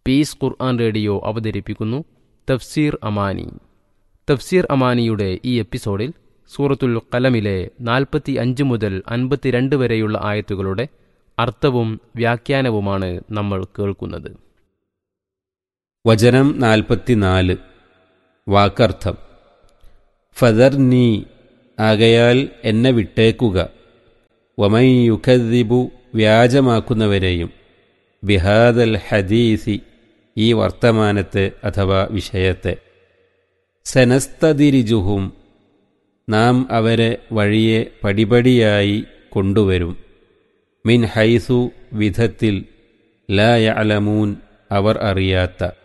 piece ഖുർആൻ radio അവതരിപ്പിക്കുന്നു തഫ്സീർ അമാനി തഫ്സീർ അമാനിയുടെ ഈ എപ്പിസോഡിൽ സൂറത്തുൽ കലമിലെ നാൽപ്പത്തി അഞ്ച് മുതൽ അൻപത്തിരണ്ട് വരെയുള്ള ആയത്തുകളുടെ അർത്ഥവും വ്യാഖ്യാനവുമാണ് നമ്മൾ കേൾക്കുന്നത് വചനം നാൽപ്പത്തിനാല് വാക്കർത്ഥം ഫദർ നീ ആകയാൽ എന്നെ വിട്ടേക്കുക വമൈ യുഖദിബു വ്യാജമാക്കുന്നവരെയും ബിഹാദൽ ഹദീസി ഈ വർത്തമാനത്തെ അഥവാ വിഷയത്തെ സനസ്തതിരിജുഹും നാം അവരെ വഴിയെ പടിപടിയായി കൊണ്ടുവരും മിൻ ഹൈസു വിധത്തിൽ ലാ യഅലമൂൻ അവർ അറിയാത്ത